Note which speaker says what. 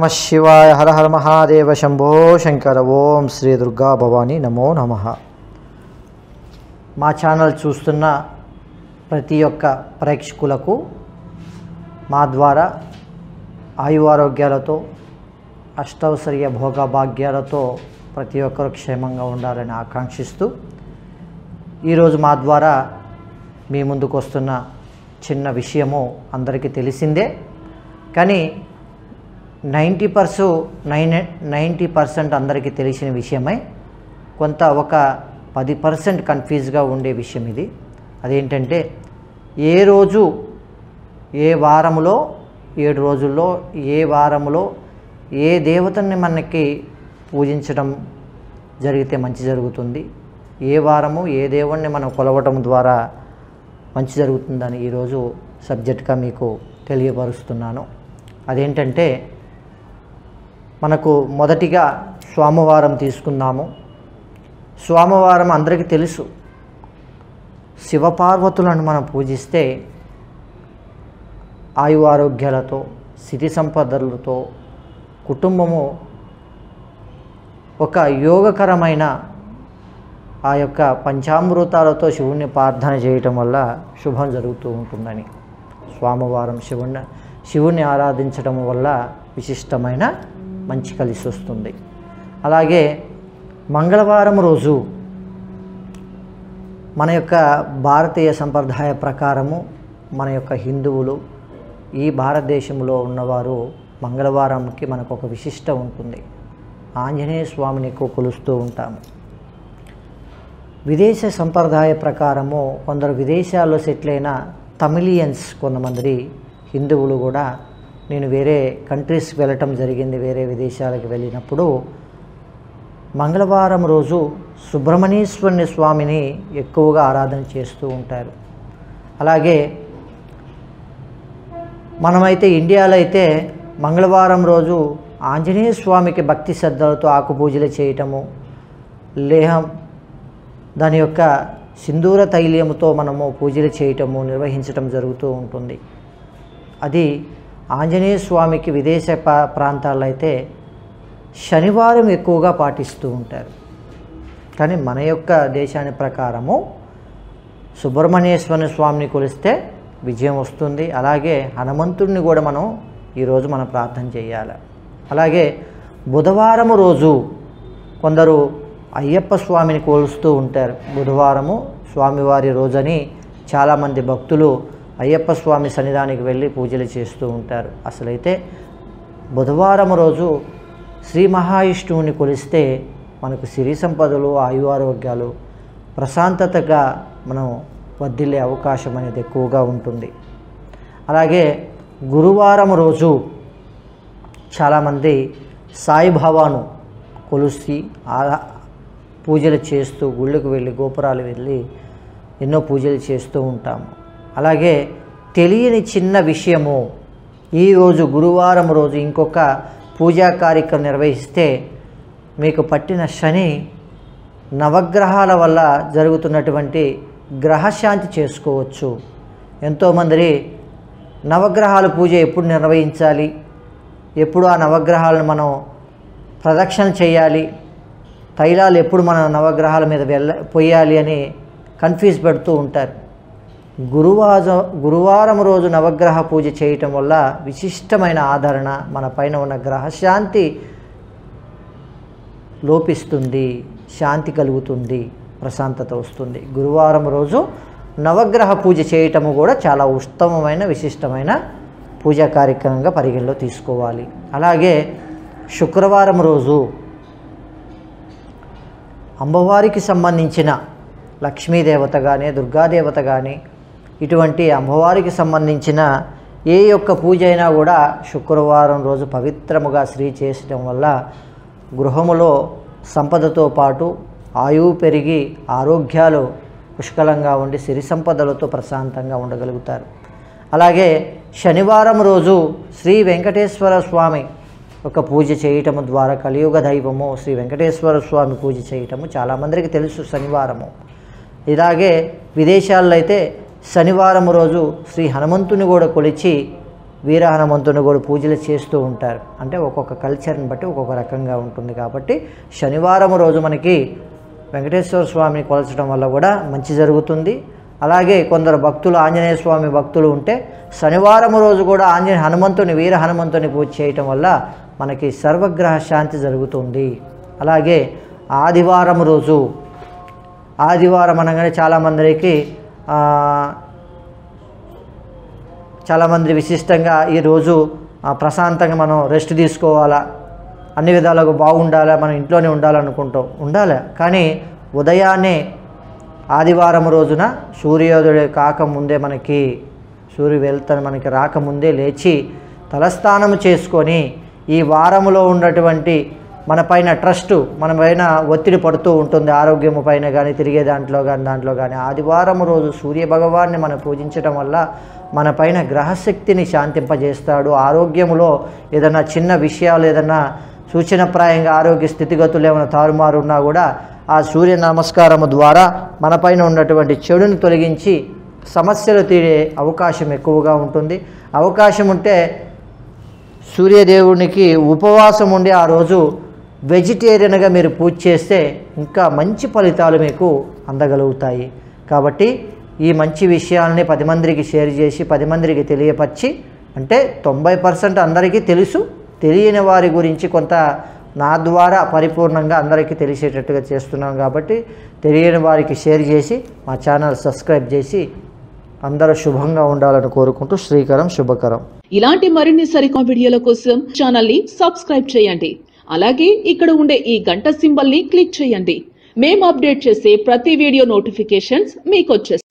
Speaker 1: శివాయ హర హర మహాదేవ శంభో శంకర ఓం శ్రీ దుర్గా భవాని నమో నమ మా ఛానల్ చూస్తున్న ప్రతి ఒక్క ప్రేక్షకులకు మా ద్వారా ఆయు ఆరోగ్యాలతో అష్టౌసర్య భోగభాగ్యాలతో ప్రతి ఒక్కరు క్షేమంగా ఉండాలని ఆకాంక్షిస్తూ ఈరోజు మా ద్వారా మీ ముందుకు వస్తున్న చిన్న విషయము అందరికీ తెలిసిందే కానీ ninety per nine ninety percent అందరికీ తెలిసిన విషయమై కొంత ఒక పది పర్సెంట్ కన్ఫ్యూజ్గా ఉండే విషయం ఇది అదేంటంటే ఏ రోజు ఏ వారములో ఏడు రోజుల్లో ఏ వారములో ఏ దేవతని మనకి పూజించడం జరిగితే మంచి జరుగుతుంది ఏ వారము ఏ దేవుణ్ణి మనం కొలవటం ద్వారా మంచి జరుగుతుందని ఈరోజు సబ్జెక్ట్గా మీకు తెలియపరుస్తున్నాను అదేంటంటే మనకు మొదటిగా సోమవారం తీసుకుందాము సోమవారం అందరికీ తెలుసు శివపార్వతులను మనం పూజిస్తే ఆయు ఆరోగ్యాలతో సిరి సంపదలతో కుటుంబము ఒక యోగకరమైన ఆ యొక్క పంచామృతాలతో శివుణ్ణి ప్రార్థన చేయటం వల్ల శుభం జరుగుతూ ఉంటుందని సోమవారం శివుణ్ణి శివుణ్ణి ఆరాధించడం వల్ల విశిష్టమైన మంచి కలిసి వస్తుంది అలాగే మంగళవారం రోజు మన యొక్క భారతీయ సంప్రదాయ ప్రకారము మన యొక్క హిందువులు ఈ భారతదేశంలో ఉన్నవారు మంగళవారంకి మనకు ఒక విశిష్ట ఉంటుంది ఆంజనేయ స్వామిని ఎక్కువ కొలుస్తూ ఉంటాము విదేశ సంప్రదాయ ప్రకారము కొందరు విదేశాల్లో సెటిల్ అయిన తమిళియన్స్ కొంతమంది హిందువులు కూడా నేను వేరే కంట్రీస్కి వెళ్ళటం జరిగింది వేరే విదేశాలకు వెళ్ళినప్పుడు మంగళవారం రోజు సుబ్రహ్మణ్యేశ్వరుని స్వామిని ఎక్కువగా ఆరాధన చేస్తూ ఉంటారు అలాగే మనమైతే ఇండియాలో అయితే మంగళవారం రోజు ఆంజనేయ స్వామికి భక్తి శ్రద్ధలతో ఆకుపూజలు చేయటము లేహం దాని యొక్క సింధూర తైల్యముతో మనము పూజలు చేయటము నిర్వహించటం జరుగుతూ ఉంటుంది అది ఆంజనేయ స్వామికి విదేశ పా- ప్రాంతాల్లో అయితే శనివారం ఎక్కువగా పాటిస్తూ ఉంటారు కానీ మన యొక్క దేశాని ప్రకారము సుబ్రహ్మణ్యేశ్వర స్వామిని కొలిస్తే విజయం వస్తుంది అలాగే హనుమంతుడిని కూడా మనం ఈరోజు మనం ప్రార్థన చేయాలి అలాగే బుధవారము రోజు కొందరు అయ్యప్ప స్వామిని కొలుస్తూ ఉంటారు బుధవారము స్వామివారి రోజని చాలామంది భక్తులు అయ్యప్ప స్వామి సన్నిధానికి వెళ్ళి పూజలు చేస్తూ ఉంటారు అసలైతే బుధవారం రోజు శ్రీ మహావిష్ణువుని కొలిస్తే మనకు సిరి సంపదలు ఆయు ఆరోగ్యాలు ప్రశాంతతగా మనం వర్ధిల్లే అవకాశం అనేది ఎక్కువగా ఉంటుంది అలాగే గురువారం రోజు చాలామంది సాయిబాబాను కొలిసి ఆ- పూజలు చేస్తూ గుళ్ళకు వెళ్ళి గోపురాలు వెళ్ళి ఎన్నో పూజలు చేస్తూ ఉంటాము అలాగే తెలియని చిన్న విషయము ఈరోజు గురువారం రోజు ఇంకొక పూజా కార్యక్రమం నిర్వహిస్తే మీకు పట్టిన శని నవగ్రహాల వల్ల జరుగుతున్నటువంటి గ్రహశాంతి చేసుకోవచ్చు ఎంతోమంది నవగ్రహాల పూజ ఎప్పుడు నిర్వహించాలి ఎప్పుడు ఆ నవగ్రహాలను మనం ప్రదక్షిణ చేయాలి తైలాలు ఎప్పుడు మన నవగ్రహాల మీద వెళ్ళ పోయాలి అని కన్ఫ్యూజ్ పెడుతూ ఉంటారు గురువార గురువారం రోజు నవగ్రహ పూజ చేయటం వల్ల విశిష్టమైన ఆదరణ మన పైన ఉన్న గ్రహశాంతి లోపిస్తుంది శాంతి కలుగుతుంది ప్రశాంతత వస్తుంది గురువారం రోజు నవగ్రహ పూజ చేయటము కూడా చాలా ఉత్తమమైన విశిష్టమైన పూజా కార్యక్రమంగా పరిగణలో తీసుకోవాలి అలాగే శుక్రవారం రోజు అమ్మవారికి సంబంధించిన లక్ష్మీదేవత కానీ దుర్గాదేవత కానీ ఇటువంటి అమ్మవారికి సంబంధించిన ఏ యొక్క పూజ అయినా కూడా శుక్రవారం రోజు పవిత్రముగా శ్రీ చేసడం వల్ల గృహములో సంపదతో పాటు ఆయువు పెరిగి ఆరోగ్యాలు పుష్కలంగా ఉండి సిరి సంపదలతో ప్రశాంతంగా ఉండగలుగుతారు అలాగే శనివారం రోజు శ్రీ వెంకటేశ్వర స్వామి ఒక పూజ చేయటం ద్వారా కలియుగ దైవము శ్రీ వెంకటేశ్వర స్వామి పూజ చేయటము చాలామందికి తెలుసు శనివారము ఇలాగే విదేశాల్లో అయితే శనివారం రోజు శ్రీ హనుమంతుని కూడా కొలిచి వీర హనుమంతుని కూడా పూజలు చేస్తూ ఉంటారు అంటే ఒక్కొక్క కల్చర్ని బట్టి ఒక్కొక్క రకంగా ఉంటుంది కాబట్టి శనివారం రోజు మనకి వెంకటేశ్వర స్వామిని కొలచడం వల్ల కూడా మంచి జరుగుతుంది అలాగే కొందరు భక్తులు ఆంజనేయ స్వామి భక్తులు ఉంటే శనివారం రోజు కూడా ఆంజనేయ హనుమంతుని వీర హనుమంతుని పూజ చేయటం వల్ల మనకి సర్వగ్రహ శాంతి జరుగుతుంది అలాగే ఆదివారం రోజు ఆదివారం అనగానే చాలామందికి ఆ, చాలామంది విశిష్టంగా ఈరోజు ఆ, ప్రశాంతంగా మనం రెస్ట్ తీసుకోవాలా అన్ని విధాలుగా బాగుండాలా మనం ఇంట్లోనే ఉండాలనుకుంటాం ఉండాలి కానీ ఉదయాన్నే ఆదివారం రోజున సూర్యోదయుడు కాకముందే మనకి సూర్యు వెళ్తాను మనకి రాకముందే లేచి తలస్నానం చేసుకొని ఈ వారములో ఉన్నటువంటి మన పైన ట్రస్ట్ మన పైన ఒత్తిడి పడుతూ ఉంటుంది ఆరోగ్యము పైన కానీ తిరిగే దాంట్లో కానీ దాంట్లో కానీ ఆదివారం రోజు సూర్య భగవాన్ని మనం పూజించడం వల్ల మన పైన గ్రహశక్తిని శాంతింపజేస్తాడు ఆరోగ్యములో ఏదైనా చిన్న విషయాలు ఏదైనా సూచనప్రాయంగా ఆరోగ్య స్థితిగతులు ఏమైనా తారుమారు ఉన్నా కూడా ఆ సూర్య నమస్కారము ద్వారా మన పైన ఉన్నటువంటి చెడుని తొలగించి సమస్యలు తీరే అవకాశం ఎక్కువగా ఉంటుంది అవకాశం ఉంటే సూర్యదేవునికి ఉపవాసం ఉండి ఆ రోజు వెజిటేరియన్గా మీరు పూజ చేస్తే ఇంకా మంచి ఫలితాలు మీకు అందగలుగుతాయి కాబట్టి ఈ మంచి విషయాల్ని పది మందికి షేర్ చేసి పది మందికి తెలియపరిచి అంటే తొంభై పర్సెంట్ అందరికీ తెలుసు తెలియని వారి గురించి కొంత నా ద్వారా పరిపూర్ణంగా అందరికీ తెలిసేటట్టుగా చేస్తున్నాం కాబట్టి తెలియని వారికి షేర్ చేసి మా ఛానల్ సబ్స్క్రైబ్ చేసి అందరూ శుభంగా ఉండాలని కోరుకుంటూ శ్రీకరం శుభకరం
Speaker 2: ఇలాంటి మరిన్ని సరికొత్త వీడియోల కోసం ఛానల్ ని సబ్స్క్రైబ్ చేయండి అలాగే ఇక్కడ ఉండే ఈ గంట సింబల్ ని క్లిక్ చేయండి మేము అప్డేట్ చేసే ప్రతి వీడియో నోటిఫికేషన్స్ మీకు వచ్చేస్తాయి